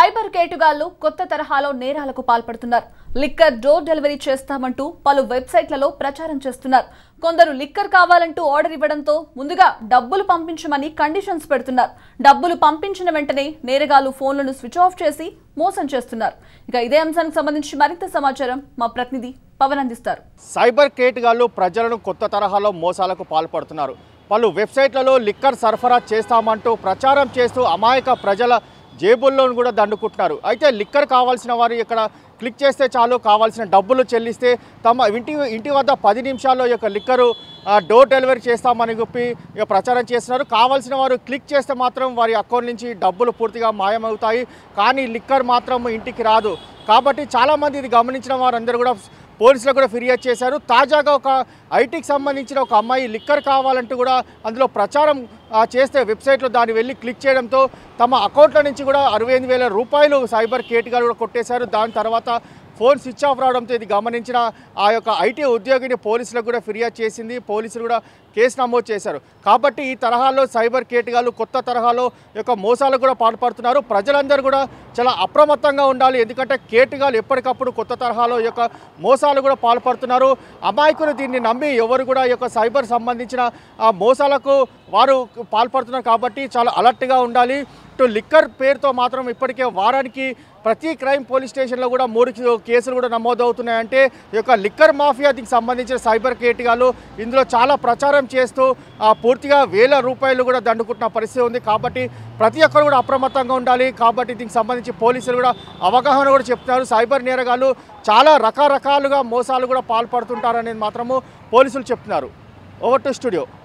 cyber కేటుగాళ్లు కొత్త తరహాలో నేరాలకు పాల్పడుతున్నారు లిక్కర్ డోర్ డెలివరీ చేస్తామంటూ పలు వెబ్సైట్లలో ప్రచారం చేస్తున్నారు కొందరు లిక్కర్ కావాలంటూ ఆర్డర్ ఇవ్వడంతో ముందుగా డబ్బులు పంపించమని కండిషన్స్ పెడుతున్నారు డబ్బులు పంపించిన వెంటనే నేరగాళ్లు ఫోన్లను స్విచ్ ఆఫ్ చేసి మోసం చేస్తున్నారు ఇక ఇదే అంశానికి సంబంధించి మరింత సమాచారం మా ప్రతినిధి పవన్ అందిస్తారు సైబర్ కేటుగాళ్లు ప్రజలను కొత్త తరహాలో మోసాలకు పాల్పడుతున్నారు పలు వెబ్సైట్లలో లిక్కర్ సరఫరా చేస్తామంటూ ప్రచారం చేస్తూ అమాయక ప్రజల జేబుల్లో కూడా దండుకుంటున్నారు అయితే లిక్కర్ కావాల్సిన వారు ఇక్కడ క్లిక్ చేస్తే చాలు కావాల్సిన డబ్బులు చెల్లిస్తే తమ ఇంటి ఇంటి వద్ద పది నిమిషాల్లో ఈ యొక్క లిక్కరు ఆ, డోర్ డెలివరీ చేస్తామని చెప్పి ఇక ప్రచారం చేస్తున్నారు కావాల్సిన వారు క్లిక్ చేస్తే మాత్రం వారి అకౌంట్ నుంచి డబ్బులు పూర్తిగా మాయమవుతాయి కానీ లిక్కర్ మాత్రం ఇంటికి రాదు కాబట్టి చాలామంది ఇది గమనించిన వారందరూ కూడా పోలీసులకు కూడా ఫిర్యాదు చేశారు తాజాగా ఒక ఐటీకి సంబంధించిన ఒక అమ్మాయి లిక్కర్ కావాలంటూ కూడా అందులో ప్రచారం ఆ, చేస్తే వెబ్సైట్లో దాన్ని వెళ్ళి క్లిక్ చేయడంతో తమ అకౌంట్ల నుంచి కూడా అరవై ఎనిమిది వేల రూపాయలు సైబర్ కేటుగాలు కూడా కొట్టేశారు దాని తర్వాత ఫోన్ స్విచ్ ఆఫ్ రావడంతో ఇది గమనించిన ఆ యొక్క ఐటీ ఉద్యోగిని పోలీసులకు కూడా ఫిర్యాదు చేసింది పోలీసులు కూడా కేసు నమోదు చేశారు కాబట్టి ఈ తరహాలో సైబర్ కేటుగాలు కొత్త తరహాలో ఈ యొక్క మోసాలకు కూడా పాల్పడుతున్నారు ప్రజలందరూ కూడా చాలా అప్రమత్తంగా ఉండాలి ఎందుకంటే కేటుగాలు ఎప్పటికప్పుడు కొత్త తరహాలో ఈ యొక్క మోసాలు కూడా పాల్పడుతున్నారు అమాయకులు దీన్ని నమ్మి ఎవరు కూడా ఈ యొక్క సైబర్ సంబంధించిన ఆ మోసాలకు వారు పాల్పడుతున్నారు కాబట్టి చాలా అలర్ట్గా ఉండాలి ఇటు లిక్కర్ పేరుతో మాత్రం ఇప్పటికే వారానికి ప్రతి క్రైమ్ పోలీస్ స్టేషన్లో కూడా మూడు కే- కేసులు కూడా నమోదవుతున్నాయంటే ఈ యొక్క లిక్కర్ మాఫియాకి సంబంధించిన సైబర్ కేటుగాలు ఇందులో చాలా ప్రచారం చేస్తూ ఆ, పూర్తిగా వేల రూపాయలు కూడా దండుకుంటున్న పరిస్థితి ఉంది కాబట్టి ప్రతి ఒక్కరు కూడా అప్రమత్తంగా ఉండాలి కాబట్టి దీనికి సంబంధించి పోలీసులు కూడా అవగాహన కూడా చెప్తున్నారు సైబర్ నేరగాలు చాలా రకరకాలుగా మోసాలు కూడా పాల్పడుతుంటారనేది మాత్రము పోలీసులు చెప్తున్నారు ఓవర్ టు స్టూడియో